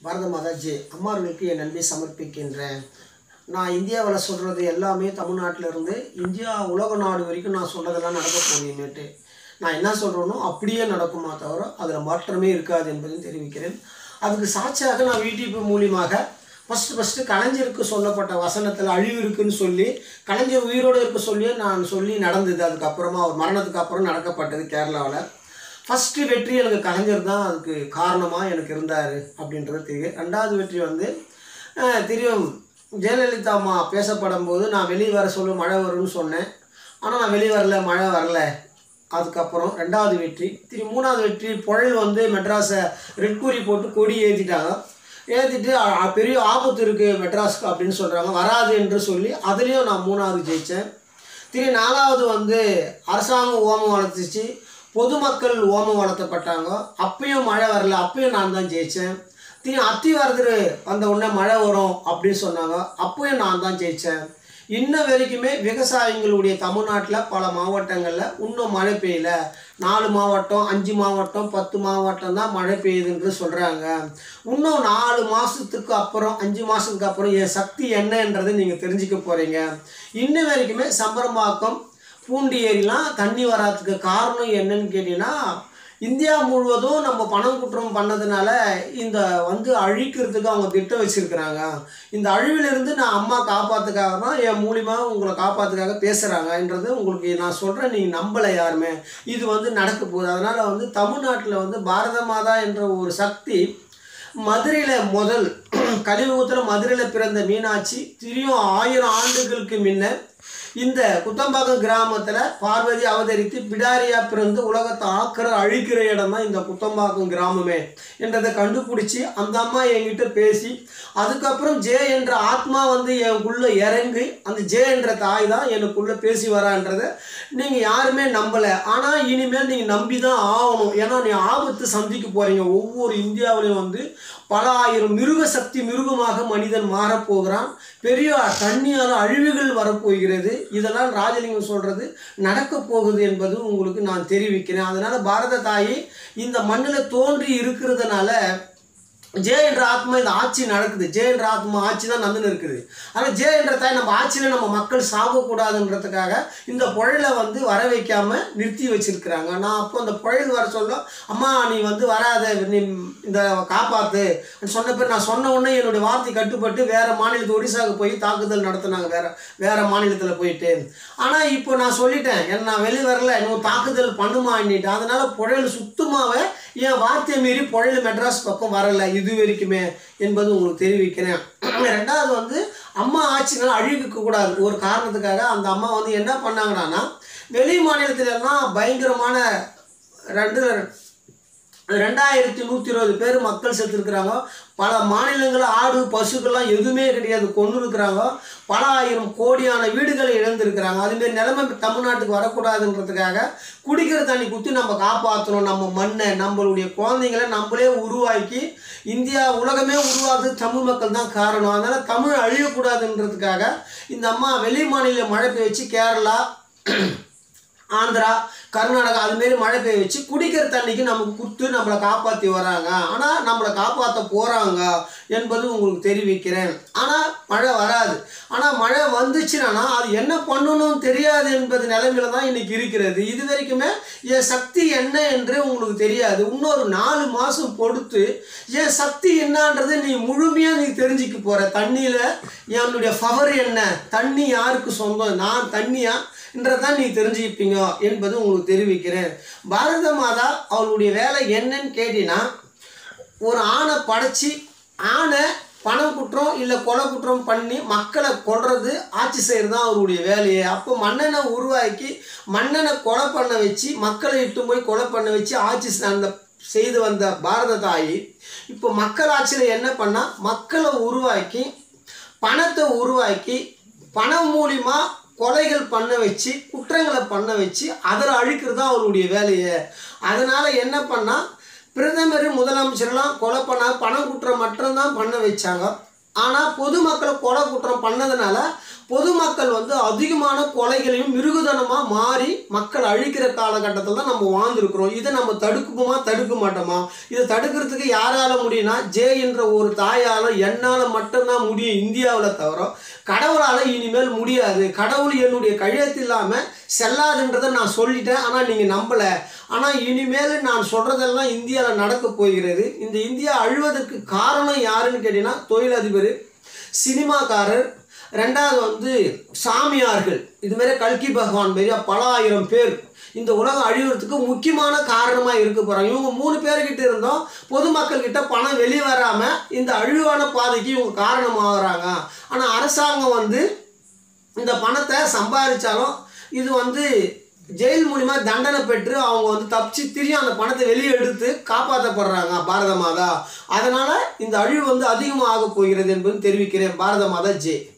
பாரத மாதாஜி அம்மார்களுக்கு என் நன்றி சமர்ப்பிக்கின்றேன் நான் இந்தியாவில் சொல்கிறது எல்லாமே தமிழ்நாட்டில் இருந்து இந்தியா உலக நாடு வரைக்கும் நான் சொன்னதெல்லாம் நடக்க போகுதுன்னுட்டு நான் என்ன சொல்கிறேனோ அப்படியே நடக்குமா தவிர அதில் மாற்றமே இருக்காது என்பதையும் தெரிவிக்கிறேன் அதுக்கு சாட்சியாக நான் யூடியூப் மூலியமாக ஃபஸ்ட்டு ஃபஸ்ட்டு கலைஞருக்கு சொல்லப்பட்ட வசனத்தில் அழிவு இருக்குன்னு சொல்லி கலைஞர் உயிரோடு இருக்க சொல்லி நான் சொல்லி நடந்தது அதுக்கப்புறமா அவர் மரணத்துக்கு அப்புறம் நடக்கப்பட்டது கேரளாவில் ஃபஸ்ட்டு வெற்றி எனக்கு கலைஞர் தான் அதுக்கு காரணமாக எனக்கு இருந்தார் அப்படின்றது தெரியும் ரெண்டாவது வெற்றி வந்து அஹ், தெரியும் ஜெயலலிதா அம்மா பேசப்படும் போது நான் வெளியே வர சொல்ல மழை வரும்னு சொன்னேன் ஆனால் நான் வெளியே வரல மழை வரல அதுக்கப்புறம் ரெண்டாவது வெற்றி திரு மூணாவது வெற்றி புழல் வந்து மெட்ராஸை ரெட் கூறி போட்டு கொடி ஏற்றிட்டாங்க ஏற்றிட்டு அ- அ- பெரிய ஆபத்து இருக்குது மெட்ராஸ்க்கு அப்படின்னு சொல்கிறாங்க வராது என்று சொல்லி அதுலேயும் நான் மூணாவது ஜெயித்தேன் திரு நாலாவது வந்து அரசாங்கம் ஓமம் வளர்த்துச்சு பொதுமக்கள் ஓமம் வளர்த்தப்பட்டாங்க அப்பயும் மழை வரல அப்பயும் நான் தான் ஜெயித்தேன் திரு அத்திவரதர் வந்த உடனே மழை வரும் அப்படின்னு சொன்னாங்க அப்பயும் நான் தான் ஜெயித்தேன் இன்ன வரைக்குமே விவசாயிகளுடைய தமிழ்நாட்டில் பல மாவட்டங்களில் இன்னும் மழை பெய்யல நாலு மாவட்டம் அஞ்சு மாவட்டம் பத்து மாவட்டம் தான் மழை பெய்யுதுன்னு சொல்கிறாங்க இன்னும் நாலு மாதத்துக்கு அப்புறம் அஞ்சு மாதத்துக்கு அப்புறம் என் சக்தி என்னன்றதை நீங்கள் தெரிஞ்சுக்க போகிறீங்க இன்ன வரைக்குமே சம்பரம்பாக்கம் பூண்டி ஏரிலாம் தண்ணி வராதுக்கு காரணம் என்னன்னு கேட்டிங்கன்னா இந்தியா முழுவதும் நம்ம பணம் குற்றம் பண்ணதுனால இந்த வந்து அழிக்கிறதுக்கு அவங்க திட்டம் வச்சிருக்கிறாங்க இந்த அழிவிலிருந்து நான் அம்மா காப்பாத்துக்காக தான் என் மூலியமா உங்களை காப்பாத்துக்காக பேசுகிறாங்கன்றது உங்களுக்கு நான் சொல்கிறேன் நீங்கள் நம்பலை யாருமே இது வந்து நடக்க போகுது அதனால் வந்து தமிழ்நாட்டில் வந்து பாரத மாதா என்ற ஒரு சக்தி மதுரையில் முதல் கலியுகத்தில் மதுரையில் பிறந்த மீனாட்சி திரியும் ஆயிரம் ஆண்டுகளுக்கு முன்ன இந்த குத்தம்பாக்கம் கிராமத்தில் பார்வதி அவதரித்து பிடாரியா பிறந்து உலகத்தை ஆக்கிற அழிக்கிற இடம் தான் இந்த குத்தம்பாக்கம் கிராமமே என்றதை கண்டுபிடிச்சி அந்த அம்மா என்கிட்ட பேசி அதுக்கப்புறம் ஜே என்ற ஆத்மா வந்து எனக்குள்ளே இறங்கி அந்த ஜே என்ற தாய் தான் எனக்குள்ளே பேசி வரான்றதை நீங்கள் யாருமே நம்பலை ஆனால் இனிமேல் நீங்கள் நம்பி தான் ஆகணும் ஏன்னா நீ ஆபத்து சந்திக்க போகிறீங்க ஒவ்வொரு இந்தியாவிலையும் வந்து பல ஆயிரம் மிருக சக்தி மிருகமாக மனிதன் மாறப்போகிறான் பெரிய தண்ணியால் அழிவுகள் வரப்போகிறது இதெல்லாம் ராஜலிங்கம் சொல்கிறது நடக்க போகுது என்பது உங்களுக்கு நான் தெரிவிக்கிறேன் அதனால் பாரத தாಯಿ இந்த மண்ணில் தோன்றி இருக்கிறதுனால ஜே என்ற ஆத்மா இந்த ஆட்சி நடக்குது ஜே என்ற ஆத்மா ஆட்சி தான் நந்துன்னு இருக்குது ஆனால் ஜே என்ற தாய் நம்ம ஆட்சியில் நம்ம மக்கள் சாகக்கூடாதுன்றதுக்காக இந்த புழலை வந்து வர வைக்காம நிறுத்தி வச்சிருக்கிறாங்க நான் அப்போ அந்த புழல் வர சொல்ல அம்மா நீ வந்து வராத நீ இந்த காப்பாத்து சொன்ன பேர் நான் சொன்ன உடனே என்னுடைய வார்த்தை கட்டுப்பட்டு வேற மாநிலத்து ஒடிசாவுக்கு போய் தாக்குதல் நடத்துனாங்க வேற வேற மாநிலத்தில் போயிட்டு ஆனால் இப்போ நான் சொல்லிட்டேன் என்ன நான் வெளியே வரல இன்னும் தாக்குதல் பண்ணுமான்னிட்டு அதனால புழல் சுத்தமாகவே என் வார்த்தையை மீறி புழல் மெட்ராஸ் பக்கம் வரல இது வரைக்குமே என்பது உங்களுக்கு தெரிவிக்கிறேன் ரெண்டாவது வந்து அம்மா ஆட்சினால அழிவுக்க கூடாது ஒரு காரணத்துக்காக அந்த அம்மா வந்து என்ன பண்ணாங்கன்னா வெளி மாநிலத்துல எல்லாம் பயங்கரமான ரெண்டு ரெண்டாயிரத்தி நூற்றி இருபது பேர் மக்கள் செத்துருக்குறாங்க பல மாநிலங்களில் ஆடு பசுக்கள்லாம் எதுவுமே கிடையாது கொண்டு இருக்கிறாங்க பல ஆயிரம் கோடியான வீடுகளை இழந்திருக்கிறாங்க அதுமாரி நிலைமை தமிழ்நாட்டுக்கு வரக்கூடாதுன்றதுக்காக குடிக்கிற தண்ணி குத்தி நம்ம காப்பாற்றணும் நம்ம மண்ணை நம்மளுடைய குழந்தைங்களை நம்மளே உருவாக்கி இந்தியா உலகமே உருவாக்குது தமிழ் மக்கள் தான் காரணம் அதனால் தமிழ் அழியக்கூடாதுன்றதுக்காக இந்த அம்மா வெளி மாநில மழை பெய்ச்சு கேரளா ஆந்திரா கர்நாடகா அதுமாரி மழை பெய்ய வச்சு குடிக்கிற தண்ணிக்கு நமக்கு கொடுத்து நம்மளை காப்பாற்றி வராங்க ஆனால் நம்மளை காப்பாற்ற போகிறாங்க என்பது உங்களுக்கு தெரிவிக்கிறேன் ஆனால் மழை வராது ஆனால் மழை வந்துச்சுன்னா அது என்ன பண்ணணும்னு தெரியாது என்பது நிலைமையில தான் இன்னைக்கு இருக்கிறது இது வரைக்குமே என் சக்தி என்ன என்று உங்களுக்கு தெரியாது இன்னொரு நாலு மாதம் பொறுத்து என் சக்தி என்னன்றது நீ முழுமையாக நீ தெரிஞ்சுக்க போகிற தண்ணியில் என்னுடைய பவர் என்ன தண்ணி யாருக்கு சொந்தம் நான் தண்ணியா என்றதான் நீ தெரிஞ்சுப்பீங்க என்பது உங்களுக்கு தெரிவிக்கிறேன் பாரத மாதா அவளுடைய வேலை என்னன்னு கேட்டீங்கன்னா ஒரு ஆணை படைச்சி ஆணை பணம் குற்றம் இல்லை கொலை குற்றம் பண்ணி மக்களை கொல்றது ஆட்சி செய்கிறது தான் அவருடைய வேலையே அப்போ மன்னனை உருவாக்கி மன்னனை கொலை பண்ண வச்சு மக்களை இட்டு போய் கொலை பண்ண வச்சு ஆட்சி செ- அந்த செய்து வந்த பாரத தாய் இப்போ மக்கள் ஆட்சியில் என்ன பண்ணால் மக்களை உருவாக்கி பணத்தை உருவாக்கி பணம் மூலிமா கொலைகள் பண்ண வச்சு குற்றங்களை பண்ண வச்சு அதில் அழிக்கிறது தான் அவருடைய வேலையை அதனால் என்ன பண்ணால் பிரதமர் முதலமைச்சர்லாம் கொலை பண்ண பணம் குற்றம் மட்டும்தான் பண்ண வச்சாங்க ஆனால் பொதுமக்களை கொலை குற்றம் பண்ணதுனால பொதுமக்கள் வந்து அதிகமான கொலைகளையும் மிருகுதனமாக மாறி மக்கள் அழிக்கிற காலகட்டத்தில் தான் நம்ம வாழ்ந்துருக்கிறோம் இதை நம்ம தடுக்குமா தடுக்க மாட்டோமா இதை தடுக்கிறதுக்கு யாரால முடியும்னா ஜே என்ற ஒரு தாயால் என்னால் மட்டும்தான் முடியும் இந்தியாவில் தவிர கடவுளால் இனிமேல் முடியாது கடவுள் என்னுடைய கையெழுத்து இல்லாமல் செல்லாதுன்றதை நான் சொல்லிட்டேன் ஆனால் நீங்கள் நம்பலை ஆனால் இனிமேல் நான் சொல்கிறதெல்லாம் இந்தியாவில் நடக்க போகிறது இந்த இந்தியா அழுவதற்கு காரணம் யாருன்னு கேட்டிங்கன்னா தொழிலதிபர் சினிமாக்காரர் ரெண்டாவது வந்து சாமியார்கள் இதுமாரி கல்கி பகவான் மாரி பல ஆயிரம் பேர் இந்த உலகம் அழிவுறதுக்கு முக்கியமான காரணமாக இருக்க போகிறாங்க இவங்க மூணு பேர்கிட்ட இருந்தோம் பொதுமக்கள் கிட்ட பணம் வெளியே வராமல் இந்த அழிவான பாதைக்கு இவங்க காரணமாகறாங்க ஆனால் அரசாங்கம் வந்து இந்த பணத்தை சம்பாதிச்சாலும் இது வந்து ஜெயில் மூலிமா தண்டனை பெற்று அவங்க வந்து தப்பிச்சு திரும்பி அந்த பணத்தை வெளியே எடுத்து காப்பாற்றப்படுறாங்க பாரத மாதா அதனால் இந்த அழிவு வந்து அதிகமாக போகிறது என்பது தெரிவிக்கிறேன் பாரத மாதா ஜெய்